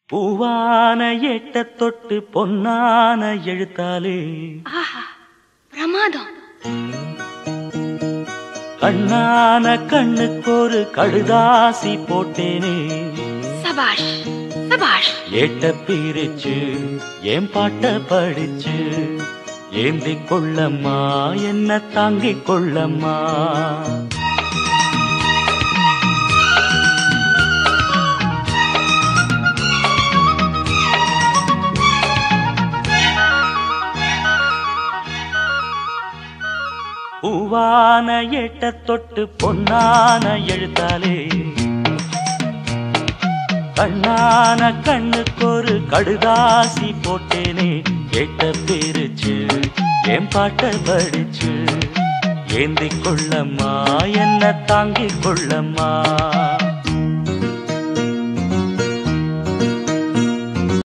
பூவான எட்ட தொட்டு பொன்னான எழுத்தாலே ஆஹா பிரமாதம் கண்ணான கண்ணுக்கு ஒரு கடுதாசி போட்டேனே சபாஷ் சபாஷ் ஏட்ட பிரிச்சு ஏன் பாட்ட படிச்சு ஏந்தி கொள்ளம்மா என்ன தாங்கிக் கொள்ளம்மா பூவான எட்ட தொட்டு பொன்னான எழுத்தாலே கண்ணான கண்ணுக்கு ஒரு கடுதாசி போட்டேனே கேட்ட பிரிச்சு என் பாட்ட படிச்சு ஏந்தி கொள்ளம்மா என்ன தாங்கிக் கொள்ளம்மா